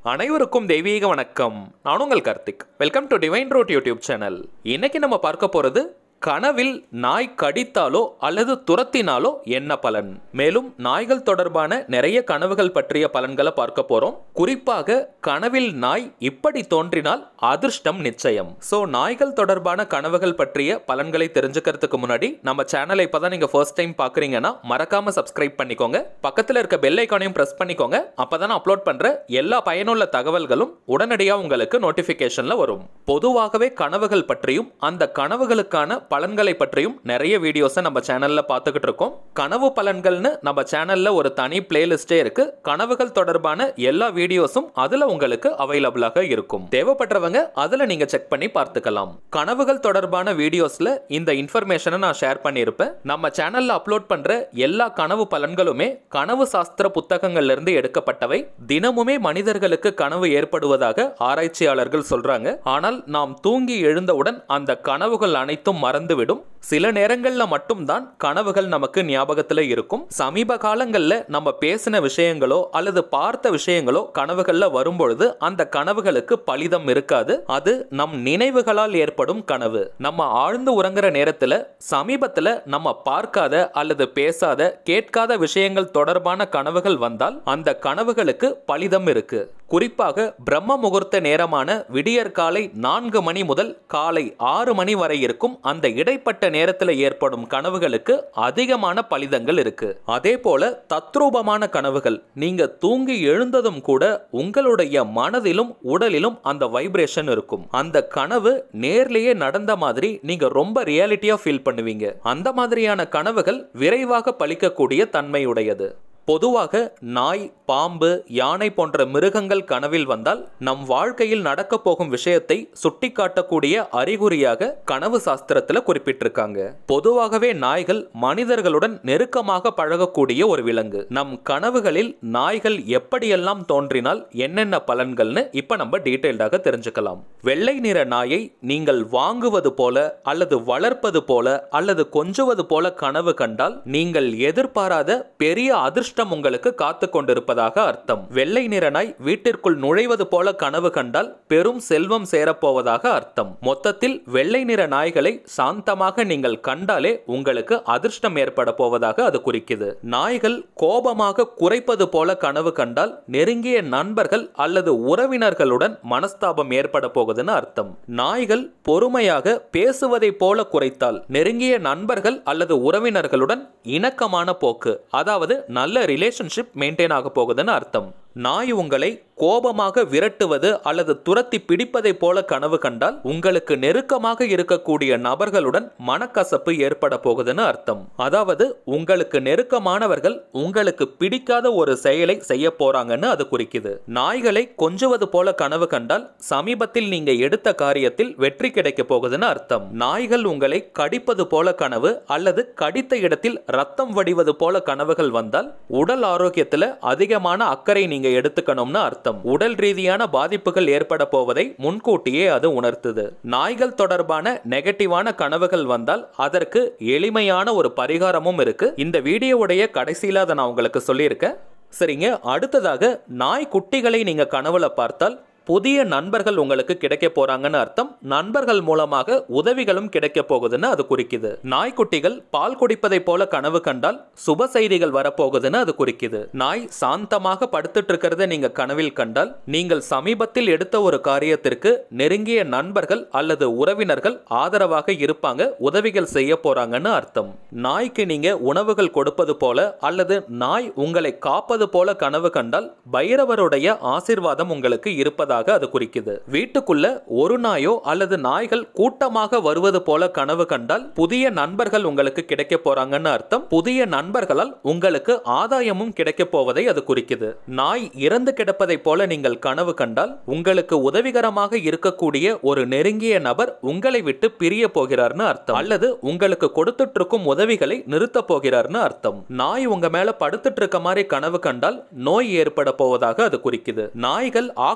அனைவருக்கும் தெய்வீக வணக்கம் நான் உங்கள் Karthik welcome to divine road YouTube channel இன்னைக்கு நம்ம பார்க்க போறது கனவில் நாய் கடித்தாலோ அல்லது துரத்தினாலோ என்ன பலன் மேலும் நாய்கள் தொடர்பான நிறைய கனவுகள் பற்றிய பலன்களை பார்க்க போறோம் குறிப்பாக கனவில் நாய் இப்படி தோன்றினால் அதிர்ஷ்டம் நிச்சயம் சோ நாய்கள் தொடர்பான கனவுகள் பற்றிய பலன்களை தெரிஞ்சுக்கிறதுக்கு முன்னாடி நம்ம சேனலை இப்பதான் நீங்க ஃபர்ஸ்ட் டைம் பாக்குறீங்கன்னா மறக்காம சப்ஸ்கிரைப் பண்ணிக்கோங்க பக்கத்துல இருக்க பெல் ஐக்கானையும் பிரஸ் பண்ணிக்கோங்க அப்பதான் அப்லோட் பண்ற எல்லா பயனுள்ள தகவல்களும் உடனடியா உங்களுக்கு நோட்டிபிகேஷன்ல வரும் பொதுவாகவே கனவுகள் பற்றியும் அந்த கனவுகளுக்கான பலன்களை பற்றியும் நிறைய வீடியோஸை நம்ம சேனல்ல பார்த்துக்கிட்டு இருக்கோம் கனவு பலன்கள்னு நம்ம சேனல்ல ஒரு தனி பிளேலிஸ்டே இருக்கு கனவுகள் தொடர்பான எல்லா வீடியோஸும் அதுல உங்களுக்கு அவைலபிளாக இருக்கும் தேவைப்பட்டவங்க அதுல நீங்க செக் பண்ணி பார்த்துக்கலாம் கனவுகள் தொடர்பான வீடியோஸ்ல இந்த இன்ஃபர்மேஷனை நான் ஷேர் பண்ணியிருப்பேன் நம்ம சேனல்ல அப்லோட் பண்ற எல்லா கனவு பலன்களுமே கனவு சாஸ்திர புத்தகங்கள்ல இருந்து எடுக்கப்பட்டவை தினமுமே மனிதர்களுக்கு கனவு ஏற்படுவதாக ஆராய்ச்சியாளர்கள் சொல்றாங்க ஆனால் நாம் தூங்கி எழுந்தவுடன் அந்த கனவுகள் அனைத்தும் மறந்துவிடும் சில நேரங்கள்ல மட்டும்தான் கனவுகள் நமக்கு ஞாபகத்துல இருக்கும் சமீப காலங்கள்ல நம்ம பேசின விஷயங்களோ அல்லது பார்த்த விஷயங்களோ கனவுகள்ல வரும்பொழுது அந்த கனவுகளுக்கு பலிதம் இருக்காது அது நம் நினைவுகளால் ஏற்படும் கனவு நம்ம ஆழ்ந்து உறங்குற நேரத்துல சமீபத்துல நம்ம பார்க்காத அல்லது பேசாத கேட்காத விஷயங்கள் தொடர்பான கனவுகள் வந்தால் அந்த கனவுகளுக்கு பலிதம் இருக்கு குறிப்பாக பிரம்ம முகூர்த்த நேரமான விடியற் காலை நான்கு மணி முதல் காலை ஆறு மணி வரை இருக்கும் அந்த இடைப்பட்ட நேரத்தில் ஏற்படும் கனவுகளுக்கு அதிகமான பலிதங்கள் இருக்கு அதே போல தத்ரூபமான கனவுகள் நீங்க தூங்கி எழுந்ததும் கூட உங்களுடைய மனதிலும் உடலிலும் அந்த வைப்ரேஷன் இருக்கும் அந்த கனவு நேர்லயே நடந்த மாதிரி நீங்க ரொம்ப ரியாலிட்டியா ஃபீல் பண்ணுவீங்க அந்த மாதிரியான கனவுகள் விரைவாக பலிக்கக்கூடிய தன்மையுடையது பொதுவாக நாய் பாம்பு யானை போன்ற மிருகங்கள் கனவில் வந்தால் நம் வாழ்க்கையில் நடக்க போகும் விஷயத்தை சுட்டிக்காட்டக்கூடிய அறிகுறியாக கனவு சாஸ்திரத்துல குறிப்பிட்டிருக்காங்க பொதுவாகவே நாய்கள் மனிதர்களுடன் நெருக்கமாக பழகக்கூடிய ஒரு விலங்கு நம் கனவுகளில் நாய்கள் எப்படியெல்லாம் தோன்றினால் என்னென்ன பலன்கள்னு இப்ப நம்ம டீடைல்டாக தெரிஞ்சுக்கலாம் வெள்ளை நிற நாயை நீங்கள் வாங்குவது போல அல்லது வளர்ப்பது போல அல்லது கொஞ்சுவது போல கனவு கண்டால் நீங்கள் எதிர்பாராத பெரிய அதிர்ஷ்டம் அதிர்ஷ்டம் உங்களுக்கு காத்து கொண்டிருப்பதாக அர்த்தம் வெள்ளை நிற நாய் வீட்டிற்குள் நுழைவது போல கனவு கண்டால் பெரும் செல்வம் சேரப்போவதாக அர்த்தம் மொத்தத்தில் வெள்ளை நிற நாய்களை சாந்தமாக நீங்கள் கண்டாலே உங்களுக்கு அதிர்ஷ்டம் ஏற்பட போவதாக அது குறிக்குது நாய்கள் கோபமாக குறைப்பது போல கனவு கண்டால் நெருங்கிய நண்பர்கள் அல்லது உறவினர்களுடன் மனஸ்தாபம் ஏற்பட போகுதுன்னு அர்த்தம் நாய்கள் பொறுமையாக பேசுவதை போல குறைத்தால் நெருங்கிய நண்பர்கள் அல்லது உறவினர்களுடன் இணக்கமான போக்கு அதாவது நல்ல ரிலேஷன்ஷிப் மெயின்டைன் ஆக போகுதுன்னு அர்த்தம் நாய் உங்களை கோபமாக விரட்டுவது அல்லது துரத்தி பிடிப்பதை போல கனவு கண்டால் உங்களுக்கு நெருக்கமாக இருக்கக்கூடிய நபர்களுடன் மனக்கசப்பு ஏற்பட போகுதுன்னு அர்த்தம் அதாவது உங்களுக்கு நெருக்கமானவர்கள் உங்களுக்கு பிடிக்காத ஒரு செயலை செய்ய போறாங்கன்னு அது குறிக்குது நாய்களை கொஞ்சுவது போல கனவு கண்டால் சமீபத்தில் நீங்க எடுத்த காரியத்தில் வெற்றி கிடைக்க போகுதுன்னு அர்த்தம் நாய்கள் உங்களை கடிப்பது போல கனவு அல்லது கடித்த இடத்தில் ரத்தம் வடிவது போல கனவுகள் வந்தால் உடல் ஆரோக்கியத்துல அதிகமான அக்கறை நீங்க எடுத்துக்கணும்னு அர்த்தம் உடல் ரீதியான பாதிப்புகள் ஏற்பட போவதை முன்கூட்டியே அது உணர்த்துது நாய்கள் தொடர்பான நெகட்டிவான கனவுகள் வந்தால் அதற்கு எளிமையான ஒரு பரிகாரமும் இருக்கு இந்த வீடியோவுடைய கடைசியில அதை நான் உங்களுக்கு சொல்லியிருக்கேன் சரிங்க அடுத்ததாக நாய் குட்டிகளை நீங்க கனவுல பார்த்தால் புதிய நண்பர்கள் உங்களுக்கு கிடைக்க போறாங்கன்னு அர்த்தம் நண்பர்கள் மூலமாக உதவிகளும் கிடைக்க போகுதுன்னு அது குறிக்குது நாய்க்குட்டிகள் பால் குடிப்பதை போல கனவு கண்டால் சுப செய்திகள் வரப்போகுதுன்னு அது குறிக்குது நாய் சாந்தமாக படுத்துட்டு இருக்கிறத நீங்க கனவில் கண்டால் நீங்கள் சமீபத்தில் எடுத்த ஒரு காரியத்திற்கு நெருங்கிய நண்பர்கள் அல்லது உறவினர்கள் ஆதரவாக இருப்பாங்க உதவிகள் செய்ய போறாங்கன்னு அர்த்தம் நாய்க்கு நீங்க உணவுகள் கொடுப்பது போல அல்லது நாய் உங்களை காப்பது போல கனவு கண்டால் பைரவருடைய ஆசிர்வாதம் உங்களுக்கு இருப்பதாக இருப்பதாக அது குறிக்குது வீட்டுக்குள்ள ஒரு நாயோ அல்லது நாய்கள் கூட்டமாக வருவது போல கனவு கண்டால் புதிய நண்பர்கள் உங்களுக்கு கிடைக்க போறாங்கன்னு அர்த்தம் புதிய நண்பர்களால் உங்களுக்கு ஆதாயமும் கிடைக்க போவதை அது குறிக்குது நாய் இறந்து கிடப்பதை போல நீங்கள் கனவு கண்டால் உங்களுக்கு உதவிகரமாக இருக்கக்கூடிய ஒரு நெருங்கிய நபர் உங்களை விட்டு பிரிய போகிறார்னு அர்த்தம் அல்லது உங்களுக்கு கொடுத்துட்டு இருக்கும் உதவிகளை நிறுத்த போகிறார்னு அர்த்தம் நாய் உங்க மேல படுத்துட்டு இருக்க மாதிரி கனவு கண்டால் நோய் ஏற்பட போவதாக அது குறிக்குது நாய்கள் ஆக்ரோஷமாக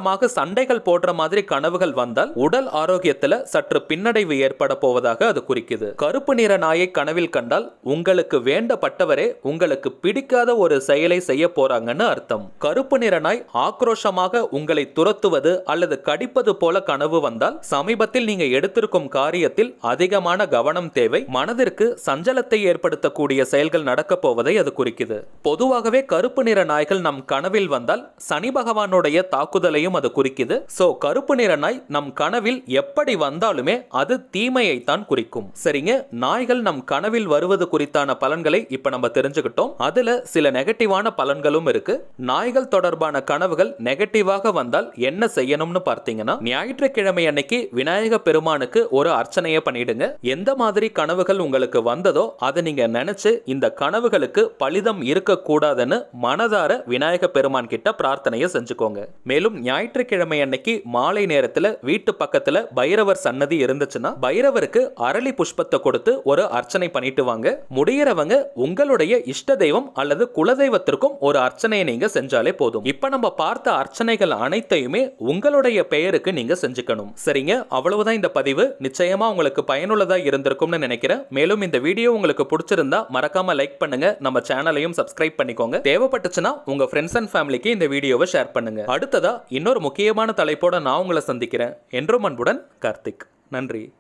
ஆக்ரோஷமாக சண்டைகள் போடுற மாதிரி கனவுகள் வந்தால் உடல் ஆரோக்கியத்துல சற்று பின்னடைவு ஏற்பட போவதாக அது குறிக்குது கருப்பு நிற நாயை கனவில் கண்டால் உங்களுக்கு வேண்டப்பட்டவரே உங்களுக்கு பிடிக்காத ஒரு செயலை செய்ய போறாங்கன்னு அர்த்தம் கருப்பு நிற நாய் ஆக்ரோஷமாக உங்களை துரத்துவது அல்லது கடிப்பது போல கனவு வந்தால் சமீபத்தில் நீங்க எடுத்திருக்கும் காரியத்தில் அதிகமான கவனம் தேவை மனதிற்கு சஞ்சலத்தை ஏற்படுத்தக்கூடிய செயல்கள் நடக்கப் போவதை அது குறிக்குது பொதுவாகவே கருப்பு நிற நாய்கள் நம் கனவில் வந்தால் சனி பகவானுடைய தாக்குதலையும் அது குறிக்குது சோ கருப்பு நிற நாய் நம் கனவில் எப்படி வந்தாலுமே அது தீமையை தான் குறிக்கும் சரிங்க நாய்கள் நம் கனவில் வருவது குறித்தான பலன்களை இப்ப நம்ம தெரிஞ்சுக்கிட்டோம் அதுல சில நெகட்டிவான பலன்களும் இருக்கு நாய்கள் தொடர்பான கனவுகள் நெகட்டிவாக வந்தால் என்ன செய்யணும்னு பார்த்தீங்கன்னா ஞாயிற்றுக்கிழமை அன்னைக்கு விநாயக பெருமானுக்கு ஒரு அர்ச்சனையை பண்ணிடுங்க எந்த மாதிரி கனவுகள் உங்களுக்கு வந்ததோ அதை நீங்க நினைச்சு இந்த கனவுகளுக்கு பலிதம் இருக்கக்கூடாதுன்னு மனதார விநாயக பெருமான் கிட்ட பிரார்த்தனையை செஞ்சுக்கோங்க மேலும் ஞாயிற்றுக்கிழமை அன்னைக்கு மாலை நேரத்துல வீட்டு பக்கத்துல பைரவர் சன்னதி இருந்துச்சுன்னா பைரவருக்கு அரளி புஷ்பத்தை கொடுத்து ஒரு அர்ச்சனை பண்ணிட்டு வாங்க முடியறவங்க உங்களுடைய இஷ்ட தெய்வம் அல்லது குலதெய்வத்திற்கும் ஒரு அர்ச்சனையை நீங்க செஞ்சாலே போதும் இப்ப நம்ம பார்த்த அர்ச்சனைகள் அனைத்தையுமே உங்களுடைய பெயருக்கு நீங்க செஞ்சுக்கணும் சரிங்க அவ்வளவுதான் இந்த பதிவு நிச்சயமா உங்களுக்கு பயனுள்ளதா இருந்திருக்கும்னு நினைக்கிறேன் மேலும் இந்த வீடியோ உங்களுக்கு பிடிச்சிருந்தா மறக்காம லைக் பண்ணுங்க நம்ம சேனலையும் சப்ஸ்கிரைப் பண்ணிக்கோங்க தேவைப்பட்டுச்சுன்னா உங்க ஃப்ரெண்ட்ஸ் அண்ட் ஃபேமிலிக்கு இந்த வீடியோவை ஷேர் பண்ணுங்க அடுத்ததா இன்னொரு முக்கியமான தலைப்போட நான் உங்களை சந்திக்கிறேன் என்றும் அன்புடன் கார்த்திக் நன்றி